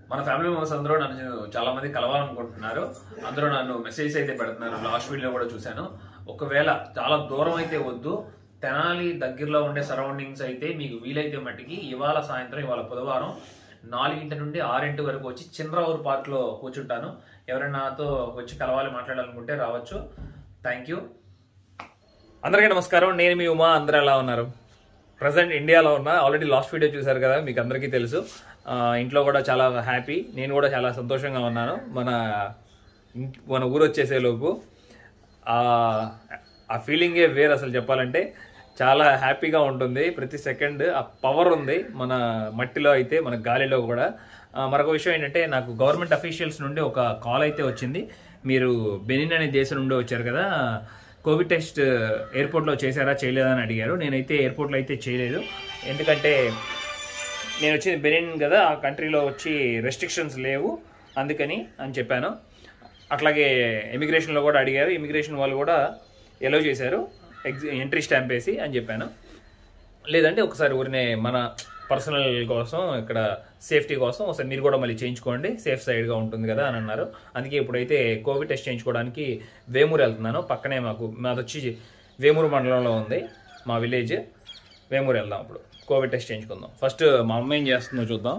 మన family members అందరూ నన్ను చాలా మంది కలవాలనుకుంటున్నారు అందరూ నన్ను మెసేజ్ అయితే పెడుతున్నారు లాస్ట్ వీడియో కూడా చూశాను ఒకవేళ చాలా దూరం అయితే వద్దు తెనాలి దగ్గరలో ఉండే సరౌండింగ్స్ అయితే మీకు వీలైతే మట్టికి ఇవాళ సాయంత్రం ఇవాళ బుధవారం నాలుగింటి నుండి ఆరింటి వరకు వచ్చి చిన్నరావూరు పార్క్ లో కూర్చుంటాను ఎవరైనా నాతో వచ్చి కలవాలి మాట్లాడాలనుకుంటే రావచ్చు థ్యాంక్ యూ అందరికీ నమస్కారం నేను మీ ఉమా అందరూ ఎలా ఉన్నారు ప్రజెంట్ ఇండియాలో ఉన్నా ఆల్రెడీ లాస్ట్ వీడియో చూశారు కదా మీకు అందరికీ తెలుసు ఆ, ఇంట్లో కూడా చాలా హ్యాపీ నేను కూడా చాలా సంతోషంగా ఉన్నాను మన ఇం- మన ఊరు వచ్చేసే లోపు ఆ ఆ ఫీలింగే వేరు అసలు చెప్పాలంటే చాలా హ్యాపీగా ఉంటుంది ప్రతి సెకండ్ ఆ పవర్ ఉంది మన మట్టిలో అయితే మన గాలిలో కూడా ఆ, మరొక విషయం ఏంటంటే నాకు గవర్నమెంట్ అఫీషియల్స్ నుండి ఒక కాల్ అయితే వచ్చింది మీరు బెనిన్ అనే దేశం నుండి వచ్చారు కదా కోవిడ్ టెస్ట్ ఎయిర్పోర్ట్లో చేశారా చేయలేదా అని అడిగారు నేనైతే ఎయిర్పోర్ట్లో అయితే చేయలేదు ఎందుకంటే నేను వచ్చింది బెనిన్ కదా ఆ కంట్రీలో వచ్చి రెస్ట్రిక్షన్స్ లేవు అందుకని అని చెప్పాను అట్లాగే ఇమిగ్రేషన్లో కూడా అడిగారు ఇమిగ్రేషన్ వాళ్ళు కూడా ఎలో చేశారు ఎగ్జి ఎంట్రీ స్టాంప్ వేసి అని చెప్పాను లేదంటే ఒకసారి ఊరినే మన పర్సనల్ కోసం ఇక్కడ సేఫ్టీ కోసం ఒకసారి మీరు కూడా మళ్ళీ చేయించుకోండి సేఫ్ సైడ్గా ఉంటుంది కదా అని అన్నారు అందుకే ఇప్పుడైతే కోవిడ్ టెస్ట్ చేయించుకోవడానికి వేమూరు వెళ్తున్నాను పక్కనే మాకు మాది వచ్చి వేమూరు మండలంలో ఉంది మా విలేజ్ వేమూరు వెళ్దాం ఇప్పుడు కోవిడ్ టెస్ట్ చేయించుకుందాం ఫస్ట్ మా అమ్మ ఏం చేస్తుందో చూద్దాం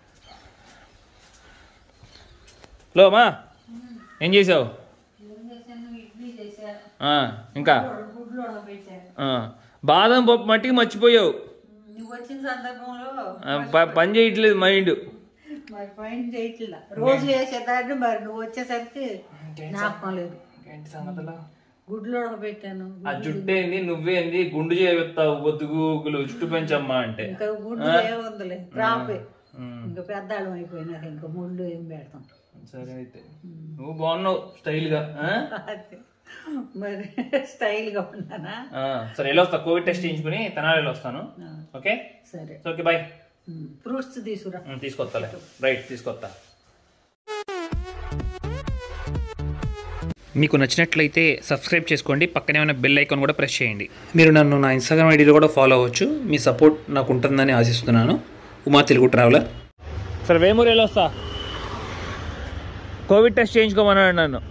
లో అమ్మా ఏం చేసావు ఆ, ఇంకా గుడ్లు ఉడకబెట్టా ఆ, బాదం పప్పు మట్టికి మర్చిపోయావు నువ్వు వచ్చిన సందర్భంలో ఆ, ప- పని చేయట్లేదు మైండ్ మరి పైన చేయట్లా రోజు వేసేదాన్ని మరి నువ్వు వచ్చేసరికి జ్ఞాపకం లేదు గుడ్లు ఉడకబెట్టాను ఆ జుట్టు ఏంది నువ్వేంది గుండు చేస్తావు బొద్దుగులు జుట్టు పెంచమ్మా అంటే ఇంకా గుడ్లు ఏముందిలే రాపే ఇంకా పెద్దాళ్ళం అయిపోయినాక ఇంకా ముళ్ళు ఏం పెడతాం సరే అయితే నువ్వు బాగున్నావు స్టైల్ గా ఆ? అదే. మరి స్టైల్ గా ఉన్నానా ఆ, సరే వెళ్ళొస్తా కోవిడ్ టెస్ట్ చేయించుకుని తెనాలి వస్తాను ఆ, ఓకే సరే ఓకే బాయ్ ఫ్రూట్స్ తీసుకురా తీసుకొస్తాలే రైట్ తీసుకొస్తా మీకు నచ్చినట్లయితే సబ్స్క్రైబ్ చేసుకోండి పక్కనే ఉన్న బెల్ ఐకాన్ కూడా ప్రెస్ చేయండి మీరు నన్ను నా ఇన్స్టాగ్రామ్ ఐడీలో కూడా ఫాలో అవ్వచ్చు మీ సపోర్ట్ నాకు ఉంటుందని ఆశిస్తున్నాను ఉమా తెలుగు ట్రావెలర్ సరే వేమూరు వెళ్ళొస్తా కోవిడ్ టెస్ట్ చేయించుకోమన్నాడు నన్ను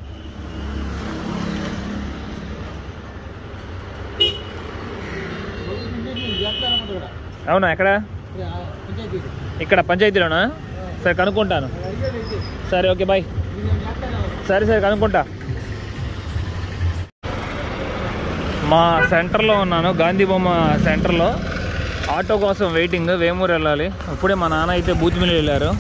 అవునా ఎక్కడ ఇక్కడ పంచాయతీలోనా సరే కనుక్కుంటాను సరే ఓకే బాయ్ సరే సరే కనుక్కుంటా మా సెంటర్లో ఉన్నాను గాంధీ బొమ్మ సెంటర్లో ఆటో కోసం వెయిటింగ్ వేమూరు వెళ్ళాలి ఇప్పుడే మా నాన్న అయితే బూత్మిల్లి వెళ్ళారు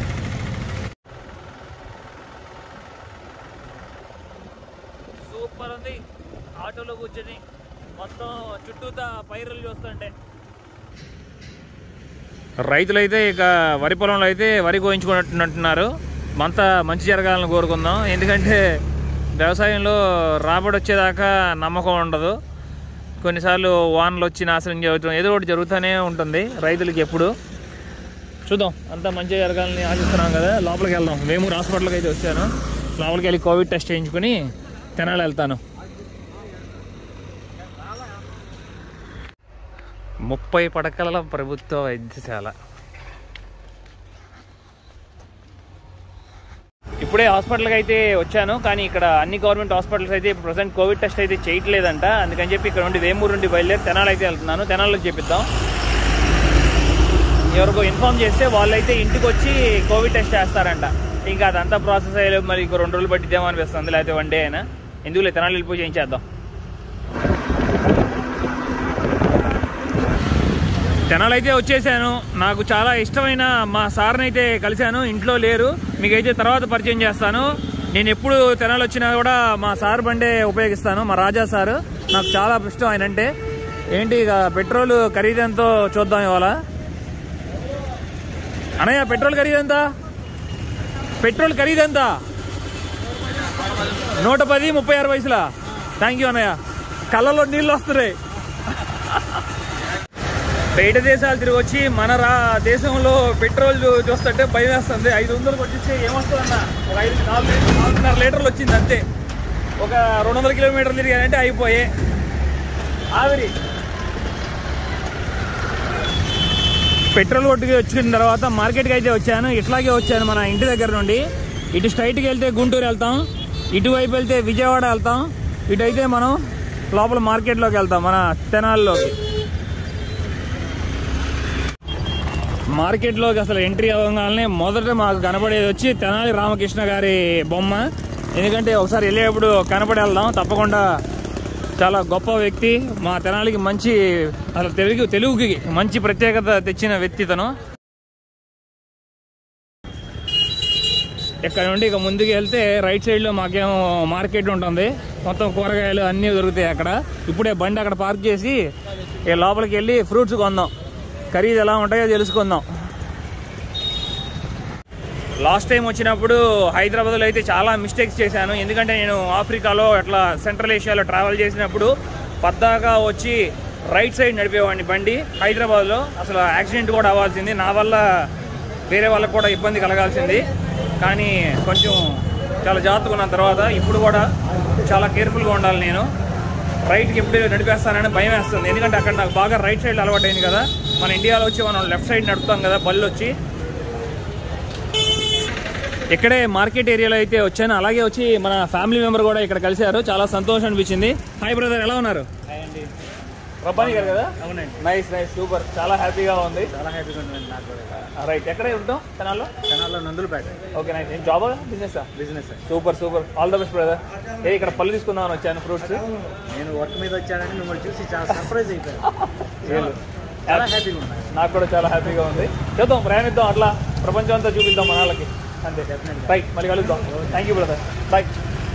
సూపర్ ఉంది ఆటోలో కూర్చొని మొత్తం చుట్టూతా పైరులు చూస్తుంటే రైతులైతే ఇక వరి పొలంలో అయితే వరి కోయించుకున్నట్టున్నారు అంతా మంచి జరగాలని కోరుకుందాం ఎందుకంటే వ్యవసాయంలో రాబడి వచ్చేదాకా నమ్మకం ఉండదు కొన్నిసార్లు వానలు వచ్చి నాశనం చేయటం ఏదో ఒకటి జరుగుతూనే ఉంటుంది రైతులకి ఎప్పుడు చూద్దాం అంతా మంచిగా జరగాలని ఆశిస్తున్నాం కదా లోపలికి వెళ్దాం వేమూరు హాస్పిటల్కి అయితే వచ్చాను లోపలికి వెళ్ళి కోవిడ్ టెస్ట్ చేయించుకుని తెనాలి వెళ్తాను ముప్పై పడకల ప్రభుత్వ వైద్యశాల ఇప్పుడే హాస్పిటల్కి అయితే వచ్చాను కానీ ఇక్కడ అన్ని గవర్నమెంట్ హాస్పిటల్స్ అయితే ప్రజెంట్ కోవిడ్ టెస్ట్ అయితే చేయట్లేదంట అందుకని చెప్పి ఇక్కడ నుండి వేమూరు నుండి బయలుదేరి తెనాలి అయితే వెళ్తున్నాను తెనాలికి చెప్పిద్దాం ఎవరికో ఇన్ఫామ్ చేస్తే వాళ్ళైతే ఇంటికి వచ్చి కోవిడ్ టెస్ట్ చేస్తారంట ఇంకా అదంతా ప్రాసెస్ అయ్యలేదు మరి ఇంకో రెండు రోజులు పట్టిద్దామో అనిపిస్తుంది లేకపోతే వన్ డే అయినా ఎందుకు లేదు తెనాలి వెళ్ళిపోయి చేయించేద్దాం తెనాలి అయితే వచ్చేసాను నాకు చాలా ఇష్టమైన మా సార్ని అయితే కలిశాను ఇంట్లో లేరు మీకైతే తర్వాత పరిచయం చేస్తాను నేను ఎప్పుడు తెనాలి వచ్చినా కూడా మా సార్ బండే ఉపయోగిస్తాను మా రాజా సార్ నాకు చాలా ఇష్టం ఆయన అంటే ఏంటి ఇక పెట్రోల్ ఖరీదెంతో చూద్దాం ఇవాళ అన్నయ్య పెట్రోల్ ఖరీదెంత పెట్రోల్ ఖరీదెంత నూట పది ముప్పై ఆరు వయసులా థ్యాంక్ యూ అన్నయ్య కళ్ళలో నీళ్ళు వస్తున్నాయి బయట దేశాలు తిరిగి వచ్చి మన రా దేశంలో పెట్రోల్ చూ- చూస్తుంటే భయం వేస్తుంది ఐదు వందలకు వచ్చేసి ఏమొస్తుందన్న ఒక ఐదు నాలుగు నాలుగున్నర లీటర్లు వచ్చింది అంతే ఒక రెండు వందల కిలోమీటర్లు తిరిగానంటే అయిపోయే ఆవిరి పెట్రోల్ కొట్టుకి వచ్చిన తర్వాత మార్కెట్కి అయితే వచ్చాను ఇట్లాగే వచ్చాను మన ఇంటి దగ్గర నుండి ఇటు స్ట్రైట్కి వెళ్తే గుంటూరు వెళ్తాం ఇటువైపు వెళ్తే విజయవాడ వెళ్తాం ఇటు అయితే మనం లోపల మార్కెట్లోకి వెళ్తాం మన తెనాల్లోకి మార్కెట్లోకి అసలు ఎంట్రీ అవ్వగానే మొదట మాకు కనపడేది వచ్చి తెనాలి రామకృష్ణ గారి బొమ్మ ఎందుకంటే ఒకసారి వెళ్ళేటప్పుడు కనపడి వెళ్దాం తప్పకుండా చాలా గొప్ప వ్యక్తి మా తెనాలికి మంచి అసలు తెలుగు తెలుగుకి మంచి ప్రత్యేకత తెచ్చిన వ్యక్తి తను ఇక్కడ నుండి ఇక ముందుకు వెళ్తే రైట్ సైడ్లో మాకేమో మార్కెట్ ఉంటుంది మొత్తం కూరగాయలు అన్నీ దొరుకుతాయి అక్కడ ఇప్పుడే బండి అక్కడ పార్క్ చేసి ఇక లోపలికి వెళ్ళి ఫ్రూట్స్ కొందాం ఖరీదు ఎలా ఉంటాయో తెలుసుకుందాం లాస్ట్ టైం వచ్చినప్పుడు హైదరాబాద్లో అయితే చాలా మిస్టేక్స్ చేశాను ఎందుకంటే నేను ఆఫ్రికాలో అట్లా సెంట్రల్ ఏషియాలో ట్రావెల్ చేసినప్పుడు పద్దాగా వచ్చి రైట్ సైడ్ నడిపేవాడిని బండి హైదరాబాద్లో అసలు యాక్సిడెంట్ కూడా అవ్వాల్సింది నా వల్ల వేరే వాళ్ళకు కూడా ఇబ్బంది కలగాల్సింది కానీ కొంచెం చాలా జాగ్రత్తగా ఉన్న తర్వాత ఇప్పుడు కూడా చాలా కేర్ఫుల్గా ఉండాలి నేను రైట్కి ఎప్పుడు నడిపేస్తానని భయం వేస్తుంది ఎందుకంటే అక్కడ నాకు బాగా రైట్ సైడ్ అలవాటైంది కదా మన ఇండియాలో వచ్చి మనం లెఫ్ట్ సైడ్ నడుపుతాం కదా బళ్ళు వచ్చి ఇక్కడే మార్కెట్ ఏరియాలో అయితే వచ్చాను అలాగే వచ్చి మన ఫ్యామిలీ మెంబర్ కూడా ఇక్కడ కలిశారు చాలా సంతోషం అనిపించింది హాయ్ బ్రదర్ ఎలా ఉన్నారు రబ్బాని గారు కదా అవునండి నైస్ నైస్ సూపర్ చాలా హ్యాపీగా ఉంది చాలా హ్యాపీగా ఉంటుంది నాకు కూడా రైట్ ఎక్కడే ఉంటాం కెనాల్లో కెనాల్లో నందులపేట ఓకే నైస్ నేను job business business super super all the best brother ఏ ఇక్కడ పళ్ళు తీసుకుందామని వచ్చాను ఫ్రూట్స్ నేను వర్క్ మీద వచ్చానని మిమ్మల్ని చూసి చాలా సర్ప్రైజ్ అయిపోయాను చాలా హ్యాపీగా ఉన్నాను నాకు కూడా చాలా హ్యాపీగా ఉంది చేద్దాం ప్రయాణిద్దాం అట్లా ప్రపంచం అంతా చూపిద్దాం మన వాళ్ళకి అంతే Definitely. రైట్ మళ్ళీ కలుద్దాం థ్యాంక్ యూ బ్రదర్ బాయ్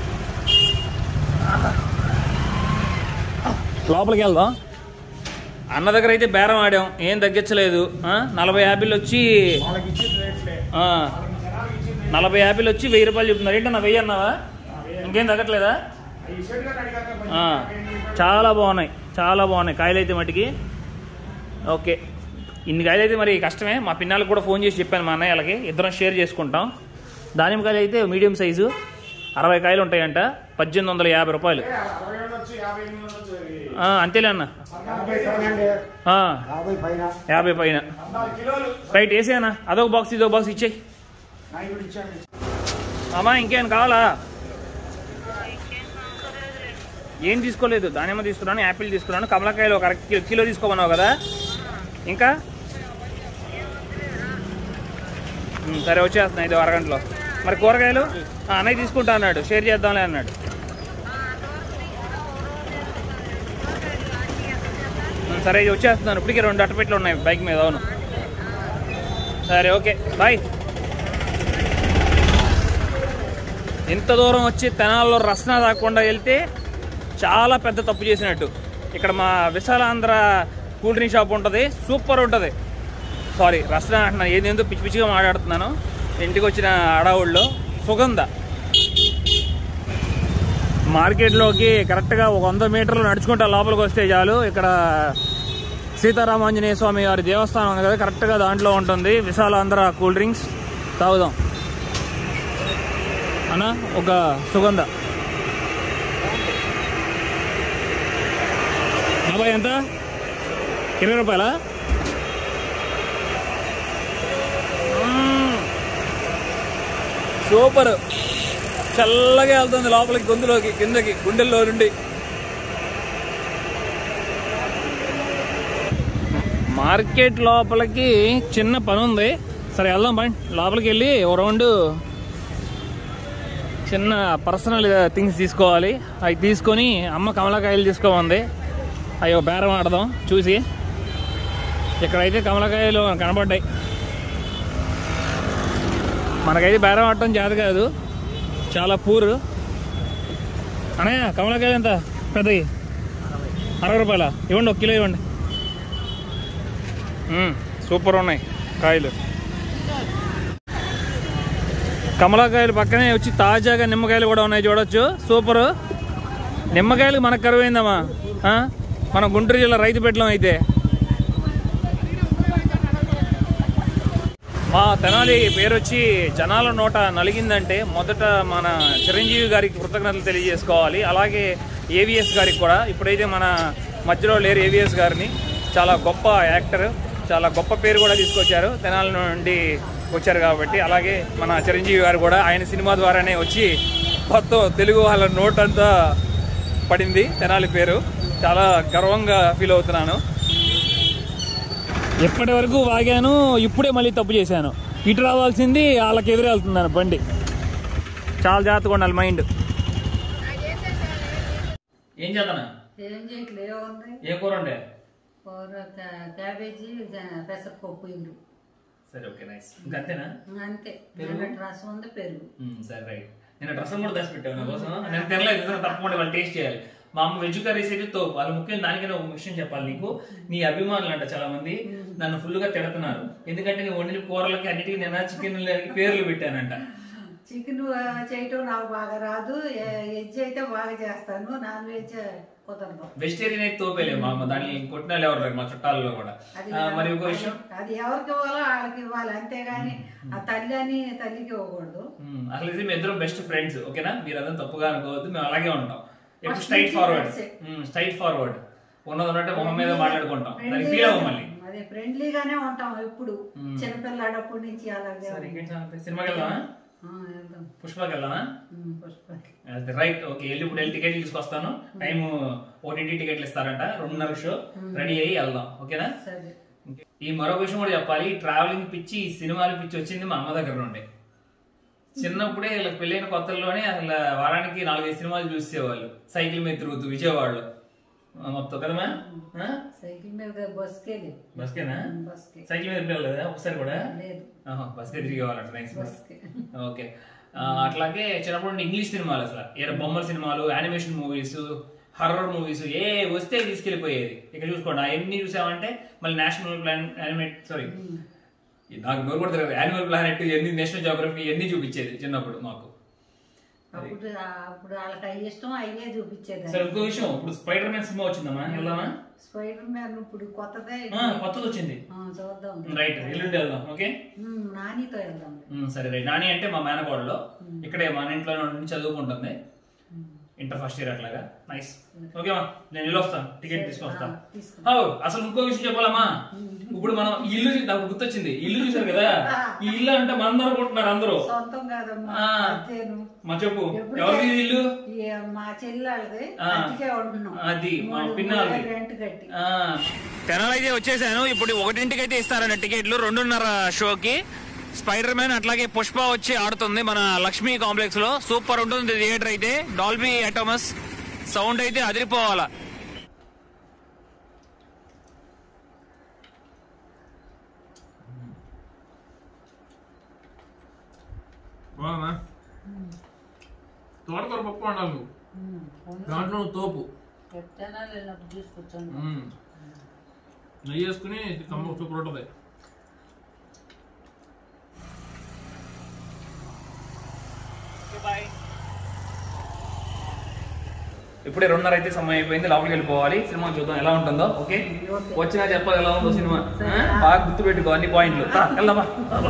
లోపలికి వెళ్దాం అన్న దగ్గర అయితే బేరం ఆడాం ఏం తగ్గించలేదు ఆ, నలభై యాపిల్ వచ్చి ఆ, నలభై యాపిల్ వచ్చి వెయ్యి రూపాయలు చెప్తున్నారు ఏంటన్నా వెయ్యి అన్నావా ఇంకేం తగ్గట్లేదా ఆ, చాలా బాగున్నాయి చాలా బాగున్నాయి కాయలు అయితే మటుకి ఓకే ఇన్ని కాయలు అయితే మరి కష్టమే మా పిన్నాలకు కూడా ఫోన్ చేసి చెప్పాను మా అన్నయ్యలకి ఇద్దరం షేర్ చేసుకుంటాం దానిమ్మకాయలు అయితే మీడియం సైజు అరవై కాయలు ఉంటాయంట పద్దెనిమిది వందల యాభై రూపాయలు ఆ, అంతేలే అన్న ఆ, యాభై పైన రైట్ వేసేయన్నా అదొక బాక్స్ ఇదొక బాక్స్ ఇచ్చేయి అమ్మా ఇంకేం కావాలా ఏం తీసుకోలేదు దానిమ్మ తీసుకున్నాను యాపిల్ తీసుకున్నాను కమలకాయలు ఒక అర కిలో కిలో తీసుకోమన్నావు కదా ఇంకా ఉమ్, సరే వచ్చేస్తున్నాయి ఇది అరగంటలో మరి కూరగాయలు ఆ, అన్నయ్య తీసుకుంటా అన్నాడు షేర్ చేద్దాంలే అన్నాడు ఉమ్, సరే ఇది వచ్చేస్తున్నాను ఇప్పటికే రెండు అట్టపెట్లు ఉన్నాయి బైక్ మీద అవును సరే ఓకే బాయ్ ఇంత దూరం వచ్చి తెనాల్లో రసన తాకుండా వెళ్తే చాలా పెద్ద తప్పు చేసినట్టు ఇక్కడ మా విశాలాంధ్ర కూల్ డ్రింక్ షాప్ ఉంటుంది సూపర్ ఉంటుంది సారీ రసన అంటున్నాను ఏదేందో పిచ్చి పిచ్చిగా మాట్లాడుతున్నాను ఇంటికి వచ్చిన అడవుల్లో సుగంధ మార్కెట్లోకి కరెక్ట్గా ఒక వంద మీటర్లు నడుచుకుంటా లోపలికి వస్తే చాలు ఇక్కడ సీతారామాంజనేయ స్వామి వారి దేవస్థానం ఉంది కదా కరెక్ట్గా దాంట్లో ఉంటుంది విశాలాంధ్ర కూల్ డ్రింక్స్ తాగుదాం అన్న ఒక సుగంధ బాబాయ్ ఎంత ఇరవై రూపాయలా మ్మ్. సూపర్ చల్లగా వెళ్తుంది లోపలికి గొంతులోకి కిందకి గుండెల్లో నుండి మార్కెట్ లోపలికి చిన్న పని ఉంది సరే వెళ్దాం పని లోపలికి వెళ్ళి ఓ రౌండ్ చిన్న పర్సనల్ థింగ్స్ తీసుకోవాలి అవి తీసుకొని అమ్మ కమలకాయలు తీసుకోమంది అయ్యో బేరం ఆడదాం చూసి ఇక్కడైతే కమలకాయలు కనబడ్డాయి మనకైతే బేరం ఆడటం చేత కాదు చాలా పూర్ అన్నయ్య కమలకాయలు ఎంత పెద్దవి అరవై రూపాయల ఇవ్వండి ఒక కిలో ఇవ్వండి మ్మ్, సూపర్ ఉన్నాయి కాయలు కమలాకాయలు పక్కనే వచ్చి తాజాగా నిమ్మకాయలు కూడా ఉన్నాయి చూడొచ్చు సూపర్ నిమ్మకాయలు మనకు కరువైందమ్మా ఆ? మన గుంటూరు జిల్లా రైతు పెట్టలం అయితే మా తెనాలి పేరు వచ్చి జనాల నోట నలిగిందంటే మొదట మన చిరంజీవి గారికి కృతజ్ఞతలు తెలియజేసుకోవాలి అలాగే ఏవిఎస్ గారికి కూడా ఇప్పుడైతే మన మధ్యలో లేరు ఏవిఎస్ గారిని చాలా గొప్ప యాక్టర్ చాలా గొప్ప పేరు కూడా తీసుకొచ్చారు తెనాలి నుండి వచ్చారు కాబట్టి అలాగే మన చిరంజీవి గారు కూడా ఆయన సినిమా ద్వారానే వచ్చి మొత్తం తెలుగు వాళ్ళ నోట్ అంతా పడింది తెనాలి పేరు చాలా గర్వంగా ఫీల్ అవుతున్నాను ఎప్పటి వరకు వాగాను ఇప్పుడే మళ్ళీ తప్పు చేశాను ఇటు రావాల్సింది వాళ్ళకి ఎదురు వెళ్తున్నాను బండి చాలా జాగ్రత్తగా ఉండాలి మైండ్ ఏం చేద్దానా ఏం చేయట్లేదు ఏముంది ఏ కూర ఉండే కూర క్యా- క్యాబేజీ జ- పెసరపప్పు ఇండు సరే ఓకే నైస్ ఇంకా అంతేనా అంతే నిన్నటి రసం ఉంది పెరుగు మ్మ్, సరే రైట్ నేను రసం కూడా దాచి పెట్టాను నా కోసం నేను తినలేదు నిజంగా తప్పకుండా వాళ్ళు టేస్ట్ చేయాలి మా అమ్మ వెజ్ కర్రీస్ అయితే తో వాళ్ళు ముఖ్యంగా దానికైనా ఒక విషయం చెప్పాలి నీకు నీ అభిమానులు అంట చాలా మంది నన్ను ఫుల్ గా తిడుతున్నారు ఎందుకంటే నేను వండిన కూరలకి అన్నిటికీ నేను చికెన్ పేర్లు పెట్టానంట చికెన్ చేయటం నాకు బాగా రాదు వెజ్ అయితే బాగా చేస్తాను నాన్ వెజ్ కుదరదు వెజిటేరియన్ అయితే తోపేలే మా అమ్మ దాన్ని కొట్టిన వాళ్ళు ఎవరు లేరు మా చుట్టాలలో కూడా అది ఆ, మరి ఇంకో విషయం అది ఎవరికి ఇవ్వాలో వాళ్ళకి ఇవ్వాలి అంతేగాని ఆ తల్లి అని తల్లికి ఇవ్వకూడదు మ్మ్, అసలు ఇది మీ ఇద్దరు బెస్ట్ ఫ్రెండ్స్ ఓకేనా మీరు అదంతా తప్పుగా అనుకోవద్దు మేము అలాగే ఉంటాం ఎప్పుడు First స్ట్రైట్ నుంచి ఫార్వర్డ్ friends. స్ట్రైట్ ఫార్వర్డ్ ఉన్నది ఉన్నట్టే మొహం మీద మాట్లాడుకుంటాం దానికి ఫీల్ అవ్వం మళ్ళీ అదే ఫ్రెండ్లీగానే ఉంటాం ఎప్పుడు చిన్నపిల్లాడప్పటి నుంచి అలాగే సరే ఇంకేంటి సంగతి? సినిమాకి వెళ్దామా ఆ, వెళ్దాం పుష్పకి వెళ్దామా ఉమ్, పుష్పకి అది రైట్ ఓకే వెళ్ళి ఇప్పుడు వెళ్ళి టికెట్లు తీసుకొస్తాను టైం ఓటీటీ టికెట్లు ఇస్తారంట రెండున్నర షో రెడీ అయ్యి వెళ్దాం ఓకేనా సరే ఈ మరొక విషయం కూడా చెప్పాలి ట్రావెలింగ్ పిచ్చి ఈ సినిమాల పిచ్చి వచ్చింది మా అమ్మ దగ్గర నుండి చిన్నప్పుడే ఇలా పెళ్ళైన కొత్తల్లోనే అసలు వారానికి నాలుగైదు సినిమాలు చూసేవాళ్ళు సైకిల్ మీద తిరుగుతూ విజయవాడలో ఆ, మొత్తం కదమ్మా ఆ? సైకిల్ మీద బస్కే లేదు బస్కేనా బస్కే సైకిల్ మీద పిల్లలేదా ఒకసారి కూడా లేదు ఆహా, బస్కే తిరిగేవాళ్ళంట నైస్ బస్కే ఓకే ఆ, అట్లాగే చిన్నప్పుడు నుండి ఇంగ్లీష్ సినిమాలు అసలు ఏదో బొమ్మల సినిమాలు యానిమేషన్ మూవీస్ హర్రర్ మూవీస్ ఏ వస్తే తీసుకెళ్లిపోయేది ఇక చూసుకోండి అవన్నీ చూసామంటే మళ్ళీ నేషనల్ ప్లాన్ యానిమేట్ సారీ నాకు నోరు కూడా తెలియదు యానిమల్ ప్లానెట్ ఎన్ని నేషనల్ జోగ్రఫీ ఎన్ని చూపించేది చిన్నప్పుడు మాకు అప్పుడు అప్పుడు వాళ్ళకి అవి ఇష్టం అయ్యే చూపించేది సరే ఇంకో విషయం ఇప్పుడు స్పైడర్ మ్యాన్ సినిమా వచ్చిందమ్మా వెళ్దామా స్పైడర్ మ్యాన్ ఇప్పుడు కొత్తదే ఆ, కొత్తది వచ్చింది ఆ, చూద్దాం రైట్ ఎల్లుండి వెళ్దాం ఓకే ఉమ్, నానితో వెళ్దాం ఉమ్, సరే రైట్ నాని అంటే మా మేనకోడలో ఇక్కడే మన ఇంట్లో నుండి చదువుకుంటుంది ఇంటర్ ఫస్ట్ ఇయర్ అట్లాగా నైస్ ఓకే మా నేను ఇల్లు వస్తాను టికెట్ తీసుకొస్తాను తీసుకు హౌ, అసలు ఇంకో విషయం చెప్పాలమ్మా ఇప్పుడు మనం ఈ ఇల్లు చూ- నాకు గుర్తొచ్చింది ఈ ఇల్లు చూసారు కదా ఈ ఇల్లు అంటే మన అనుకుంటున్నారు అందరూ సొంతం కాదమ్మా ఆ. అంతేను మా చెప్పు ఎప్పుడు ఎవరిది ఇది ఇల్లు ఈ మా చెల్లెళ్ళది ఆ. అందుకే ఉంటున్నాం అది మా మూడు- పిన్నాలది. మూడు రెంట్ కట్టి ఆ, తెనాలి అయితే వచ్చేసాను ఇప్పుడు ఒకటింటికి అయితే ఇస్తారంట టికెట్లు రెండున్నర షోకి స్పైడర్ మ్యాన్ అట్లాగే పుష్ప వచ్చి ఆడుతుంది మన లక్ష్మీ కాంప్లెక్స్ లో సూపర్ ఉంటుంది థియేటర్ అయితే డాల్బీ అటోమస్ సౌండ్ అయితే అదిరిపోవాలా బాగున్నా తోటకూర పప్పు వండాలి నువ్వు దాంట్లో నువ్వు తోపు తెనాలి వెళ్ళినప్పుడు తీసుకొచ్చాను మ్మ్. నెయ్యి వేసుకుని కమ్మ సూపర్ ఉంటుంది ఇప్పుడే రెండున్నర అయితే సమయం అయిపోయింది లోపలికి వెళ్ళిపోవాలి సినిమా చూద్దాం ఎలా ఉంటుందో ఓకే వచ్చినా చెప్పాలి ఎలా ఉందో సినిమా ఆ? బాగా గుర్తు పెట్టుకో అన్ని పాయింట్లు రా, వెళ్దామా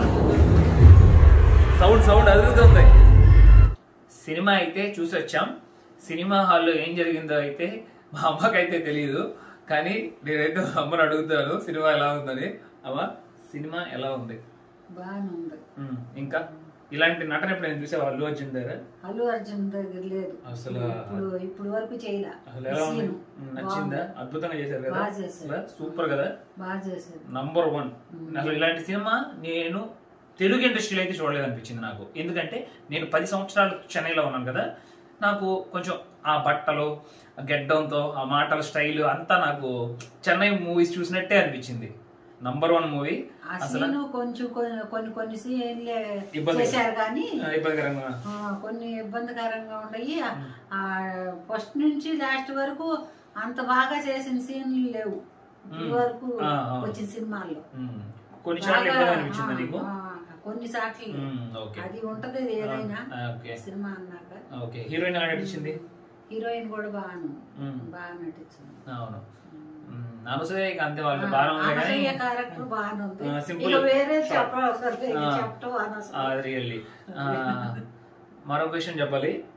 సౌండ్ సౌండ్ అదుగుతుంది సినిమా అయితే చూసి వచ్చాం సినిమా హాల్లో ఏం జరిగిందో అయితే మా అమ్మకైతే తెలియదు కానీ నేనైతే మా అమ్మని అడుగుతాను సినిమా ఎలా ఉందని అమ్మ సినిమా ఎలా ఉంది బాగానే ఉంది ఉమ్, ఇంకా ఇలాంటి నటన ఇప్పుడు నేను చూసే అల్లు అర్జున్ దగ్గర అల్లు అర్జున్ దగ్గర లేదు అసలు ఇప్పుడు ఇప్పుడు వరకు చేయలే అసలు ఎలా ఉంది సీను. ఉమ్, నచ్చిందా అద్భుతంగా చేశారు కదా బాగా చేశారు. అసలు సూపర్ కదా బాగా చేశారు నంబర్ వన్ అసలు ఇలాంటి సినిమా నేను తెలుగు ఇండస్ట్రీలో అయితే చూడలేదు అనిపించింది నాకు ఎందుకంటే నేను పది సంవత్సరాలు చెన్నైలో ఉన్నాను కదా నాకు కొంచెం ఆ బట్టలు ఆ గెడ్డంతో ఆ మాటల స్టైల్ అంతా నాకు చెన్నై మూవీస్ చూసినట్టే అనిపించింది నంబర్ వన్ మూవీ ఆ అసలు సీను కొంచెం కొన్ని కొన్ని కొన్ని సీన్లే ఇబ్బంది. చేశారు కానీ ఆ, ఇబ్బందికరంగా ఆ, కొన్ని ఇబ్బందికరంగా ఉన్నాయి ఆ ఫస్ట్ నుంచి లాస్ట్ వరకు అంత బాగా చేసిన సీన్లు లేవు ఇప్పుడు వరకు ఆ, ఆ. వచ్చిన సినిమాల్లో ఉమ్, కొన్ని చోట్ల బాగా, ఇబ్బంది అనిపించింది ఆ, నీకు ఆ, కొన్ని సార్లు ఉమ్, ఓకే అది ఉంటది ఏదైనా ఆ, ఓకే సినిమా అన్నాక ఓకే హీరోయిన్ ఎలా నటించింది హీరోయిన్ కూడా బాగా ఉమ్, బాగా నటించింది అవును ఉమ్, అనసూయ ఇక అంతే వాళ్ళు బాగా ఉంది కానీ అనసూయ క్యారెక్టర్ బాగానే ఉంది ఆ, simple. ఇక వేరే Short. చెప్పవసరం లేదు ఆ. చెప్పటం అనవసరం రియల్లీ మరొక విషయం చెప్పాలి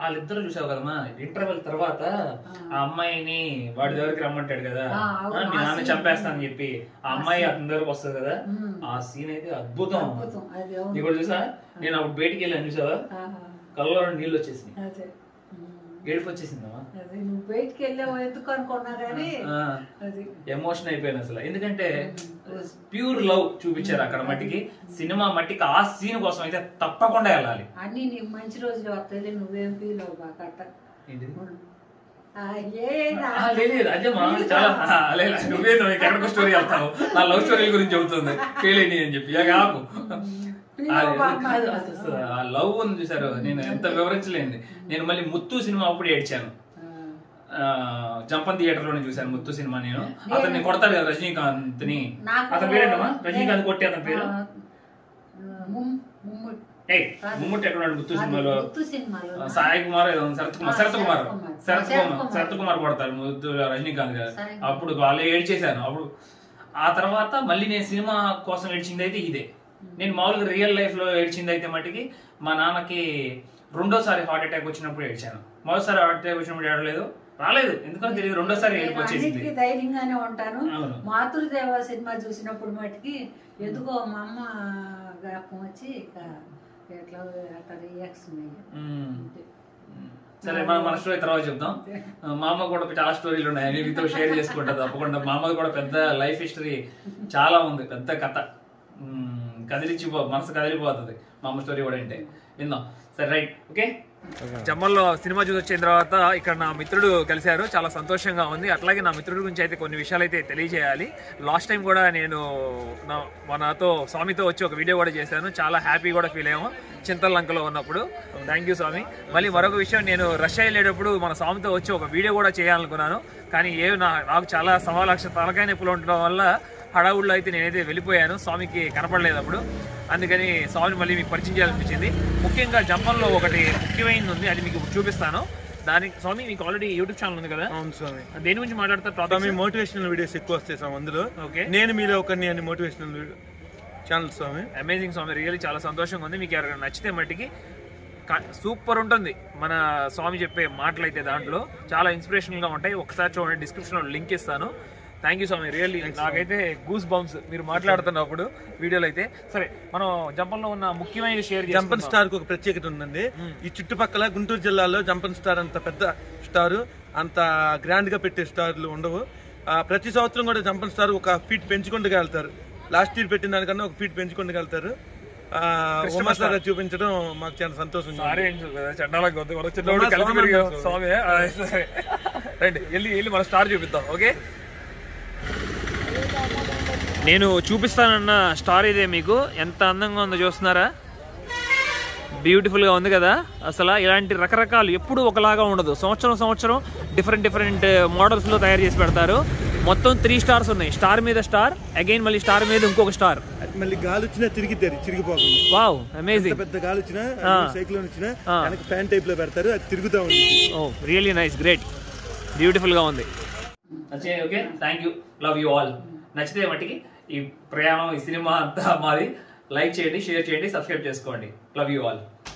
వాళ్ళిద్దరు చూసావు కదమ్మా ఇంటర్వెల్ తర్వాత ఆ అమ్మాయిని వాడి దగ్గరికి రమ్మంటాడు కదా ఆ, అవును, ఆ, మీ ఆ నాన్న scene. చంపేస్తానని చెప్పి ఆ అమ్మాయి అతని దగ్గరకు వస్తుంది కదా ఉమ్. ఆ సీన్ అయితే అద్భుతం అద్భుతం అది అవును. నీకు కూడా చూసా నేను అప్పుడు బయటికి వెళ్ళాను చూసావా ఆహా. కళ్ళలో నీళ్ళు వచ్చేసినాయి అదే ఉమ్. ఏడుపు వచ్చేసిందమ్మా అదే నువ్వు బయటికి వెళ్ళావు ఎందుకు అనుకున్నా కానీ ఆ, అది ఎమోషన్ అయిపోయాను అసలు ఎందుకంటే ప్యూర్ లవ్ చూపించారు అక్కడ మట్టికి సినిమా మట్టికి ఆ సీన్ కోసం అయితే తప్పకుండా వెళ్ళాలి అన్ని నీకు మంచి రోజులు వస్తాయి నువ్వేం ఫీల్ అవ్వ కట్ట ఏంటిది? ఆ, ఏనా? ఆ, లేదు లేదు, అదే మా చాలా ఆ, లేదు, నువ్వేదో ఎక్కడికో స్టోరీ వెళ్తావు నా లవ్ స్టోరీ గురించి చెబుతుంది ఫెయిల్ అయింది అని చెప్పి ఇక కాకు ఫీల్ అది- అవ్వ అది కాదు, అసలు- అసలు ఆ లవ్ ఉంది చూసారు నేను ఎంత వివరించలేంది నేను మళ్ళీ ముత్తు సినిమా అప్పుడు ఏడ్చాను ఆ, ఆ, జంపన్ థియేటర్ లోనే చూశాను ముత్తు సినిమా నేను అతన్ని కొడతాడు కదా రజనీకాంత్ ని నాకు అతని పేరేంటమ్మా రజనీకాంత్ కొట్టి అతని పేరు ఆ, ముమ్- ముమ్ము- ఏయ్ ముమ్ముట్టి ఎక్కడ ఉన్నాడు ముత్తు అది సినిమాలో ముత్తు సినిమాలో ఆ, సాయి కుమార్ ఏదో ఉంది, శరత్ కుమార్ ఆ, శరత్ కుమార్ శరత్ కుమార్. శరత్ శరత్ కుమార్ కుమార్. శరత్ కుమార్ కొడతారు ముద్దు రజనీకాంత్ గారు సాయి అప్పుడు వాళ్ళు ఏడ్చేశాను అప్పుడు ఆ తర్వాత మళ్ళీ నేను సినిమా కోసం ఏడ్చింది అయితే ఇదే నేను మామూలుగా రియల్ లైఫ్ లో ఏడ్చింది అయితే మట్టికి మా నాన్నకి రెండోసారి హార్ట్ అటాక్ వచ్చినప్పుడు ఏడ్చాను మొదటిసారి హార్ట్ అటాక్ వచ్చినప్పుడు ఏడలేదు రాలేదు ఎందుకంటే తెలియదు రెండోసారి నేను ఏడుపు వచ్చేసింది అన్నిటికీ ధైర్యంగానే ఉంటాను అవును. మాతృదేవ సినిమా చూసినప్పుడు మటుకి ఎందుకో మా అమ్మ జ్ఞాపకం వచ్చి ఇక ఎట్లా అట్లా రియాక్షన్ అయ్యా మ్మ్. సరే మనం మన స్టోరీ తర్వాత చెప్తాం మా అమ్మ కూడా చాలా స్టోరీలు ఉన్నాయి అన్ని మీతో షేర్ చేసుకుంటా తప్పకుండా మా అమ్మది కూడా పెద్ద లైఫ్ హిస్టరీ చాలా ఉంది పెద్ద కథ మ్మ్, కదిలిచ్చిపో మనసు కదిలిపోతుంది మా అమ్మ స్టోరీ కూడా అంటే విందాం సరే రైట్ ఓకే జమ్మల్లో సినిమా చూసి వచ్చిన తర్వాత ఇక్కడ నా మిత్రుడు కలిశారు చాలా సంతోషంగా ఉంది అట్లాగే నా మిత్రుడి గురించి అయితే కొన్ని విషయాలు అయితే తెలియజేయాలి లాస్ట్ టైం కూడా నేను నా మా నాతో స్వామితో వచ్చి ఒక వీడియో కూడా చేశాను చాలా హ్యాపీ కూడా ఫీల్ అయ్యాము చింతలంకలో ఉన్నప్పుడు థ్యాంక్ యూ స్వామి మళ్ళీ మరొక విషయం నేను రష్యా వెళ్ళేటప్పుడు మన స్వామితో వచ్చి ఒక వీడియో కూడా చేయాలనుకున్నాను కానీ ఏ నా నాకు చాలా సవాలక్ష తలకాయ నొప్పులు ఉండడం వల్ల హడావుల్లో అయితే నేనైతే వెళ్ళిపోయాను స్వామికి కనపడలేదు అప్పుడు అందుకని స్వామిని మళ్ళీ మీకు పరిచయం చేయాలనిపించింది ముఖ్యంగా జంపంలో ఒకటి ముఖ్యమైనది ఉంది అది మీకు ఇప్పుడు చూపిస్తాను దానికి స్వామి మీకు ఆల్రెడీ యూట్యూబ్ ఛానల్ ఉంది కదా అవును స్వామి దేని గురించి మాట్లాడతారు స్వామి టాపిక్ మోటివేషనల్ వీడియోస్ ఎక్కువ వస్తాయి స్వామి అందులో ఓకే నేను మీలో ఒకరిని అని motivational channel swami amazing swami really చాలా సంతోషంగా ఉంది మీకు ఎవరైనా నచ్చితే మట్టికి సూపర్ ఉంటుంది మన స్వామి చెప్పే మాటలు అయితే దాంట్లో చాలా ఇన్స్పిరేషనల్ గా ఉంటాయి ఒకసారి చూడండి డిస్క్రిప్షన్ లో లింక్ ఇస్తాను థ్యాంక్ యూ స్వామి రియల్లీ నాకైతే గూస్ బంప్స్ మీరు మాట్లాడుతున్నప్పుడు వీడియోలో అయితే సరే మనం జంపంలో ఉన్న ముఖ్యమైన షేర్ జంపన్ స్టార్ కి ఒక ప్రత్యేకత ఉందండి ఈ చుట్టుపక్కల గుంటూరు జిల్లాలో జంపన్ స్టార్ అంత పెద్ద స్టార్ అంత గ్రాండ్ గా పెట్టే స్టార్లు ఉండవు ఆ, ప్రతి సంవత్సరం కూడా జంపన్ స్టార్ ఒక ఫీట్ పెంచుకుంటూ వెళ్తారు లాస్ట్ ఇయర్ పెట్టిన దానికన్నా ఒక ఫీట్ పెంచుకుంటూ వెళ్తారు ఉమా సార్ చూపించడం మాకు చాలా సంతోషంగా ఉంది. సారీ చండాలంగా ఉంది మన చిన్నప్పుడు స్వామి కలిసి పెరిగాం. స్వామి. స్వామి ఆ, సరే రండి వెళ్ళి వెళ్ళి మన స్టార్ చూపిద్దాం ఓకే నేను చూపిస్తానన్న స్టార్ ఇదే మీకు ఎంత అందంగా ఉందో చూస్తున్నారా బ్యూటిఫుల్ గా ఉంది కదా అసలు ఇలాంటి రకరకాలు ఎప్పుడు ఒకలాగా ఉండదు సంవత్సరం సంవత్సరం డిఫరెంట్ డిఫరెంట్ మోడల్స్ లో తయారు చేసి పెడతారు మొత్తం త్రీ స్టార్స్ ఉన్నాయి స్టార్ మీద స్టార్ అగైన్ మళ్ళీ స్టార్ మీద ఇంకొక స్టార్ అది మళ్ళీ గాలి వచ్చినా తిరిగిద్దారు చిరిగిపోకుండా వావ్ ఎంత అమేజింగ్ పెద్ద గాలి వచ్చినా ఆ. సైకిల్ వచ్చినా ఆ. వెనక ఫ్యాన్ టైప్ లో పెడతారు అది తిరుగుతా ఉంది oh really nice great beautiful గా ఉంది నచ్చే okay thank you love you all నచ్చితే మట్టికి ఈ ప్రయాణం ఈ సినిమా అంతా మాది లైక్ చేయండి షేర్ చేయండి సబ్స్క్రైబ్ చేసుకోండి లవ్ యూ ఆల్